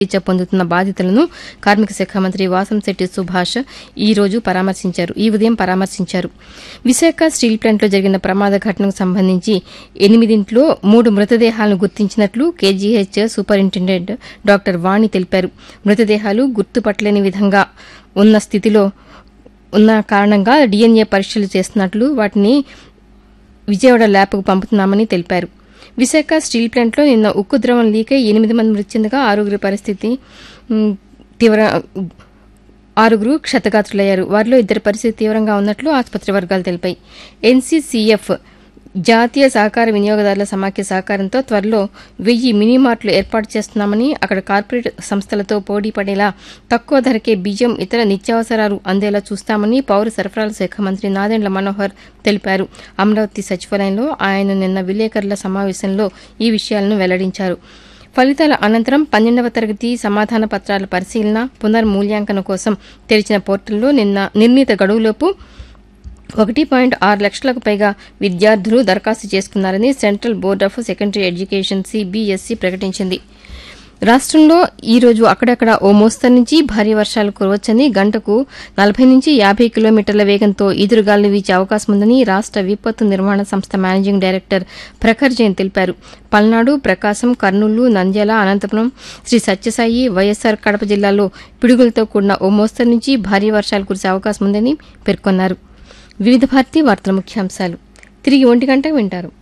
చికిత్స పొందుతున్న బాధితులను కార్మిక శాఖ మంత్రి వాసంశెట్టి సుభాష్ ఈ రోజు పరామర్శించారు ఈ ఉదయం పరామర్శించారు విశాఖ స్టీల్ ప్లాంట్లో జరిగిన ప్రమాద ఘటనకు సంబంధించి ఎనిమిదింట్లో మూడు మృతదేహాలను గుర్తించినట్లు కేజీహెచ్ సూపరింటెండెంట్ డాక్టర్ వాణి తెలిపారు మృతదేహాలు గుర్తుపట్టలేని విధంగా ఉన్న స్థితిలో ఉన్న కారణంగా డీఎన్ఏ పరీక్షలు చేస్తున్నట్లు వాటిని విజయవాడ ల్యాబ్కు పంపుతున్నామని తెలిపారు విశాఖ స్టీల్ ప్లాంట్లో నిన్న ఉక్కు ద్రవం లీక్ అయి ఎనిమిది మంది మృతి చెందగా ఆరుగురి పరిస్థితి మ్, తీవ్ర ఆరుగురు క్షతగాత్రులయ్యారు వారిలో ఇద్దరి పరిస్థితి తీవ్రంగా ఉన్నట్లు ఆసుపత్రి వర్గాలు తెలిపాయి ఎన్సీసీఎఫ్ జాతీయ సహకార వినియోగదారుల సమాఖ్య సహకారంతో త్వరలో వెయ్యి మినీ మార్ట్లు ఏర్పాటు చేస్తున్నామని అక్కడ కార్పొరేట్ సంస్థలతో పోటీ పడేలా తక్కువ ధరకే బియ్యం ఇతర నిత్యావసరాలు అందేలా చూస్తామని పౌర సరఫరాల శాఖ మంత్రి నాదెండ్ల మనోహర్ తెలిపారు అమరావతి సచివాలయంలో ఆయన నిన్న విలేకరుల సమావేశంలో ఈ విషయాలను వెల్లడించారు ఫలితాల అనంతరం పన్నెండవ తరగతి సమాధాన పత్రాల పరిశీలన పునర్మూల్యాంకనం కోసం తెరిచిన పోర్టల్లో నిన్న నిర్ణీత గడువులోపు ఒకటి పాయింట్ ఆరు లక్షలకు పైగా విద్యార్థులు దరఖాస్తు చేసుకున్నారని central board of secondary education CBSE ప్రకటించింది రాష్ట్రంలో ఈ రోజు అక్కడక్కడ ఓ మోస్తరు నుంచి భారీ వర్షాలు కురవచ్చని గంటకు నలభై నుంచి యాభై కిలోమీటర్ల వేగంతో ఈదురుగాలు వీచే అవకాశం ఉందని రాష్ట విపత్తు నిర్వహణ సంస్థ మేనేజింగ్ డైరెక్టర్ ప్రఖర్ జైన్ తెలిపారు పల్నాడు ప్రకాశం కర్నూలు నంద్యాల అనంతపురం శ్రీ సత్యసాయి వైఎస్సార్ కడప జిల్లాల్లో పిడుగులతో కూడిన ఓ మోస్తరు నుంచి భారీ వర్షాలు కురిసే అవకాశం ఉందని పేర్కొన్నారు వివిధ భారతి వార్తల ముఖ్యాంశాలు తిరిగి ఒంటి గంటకు వింటారు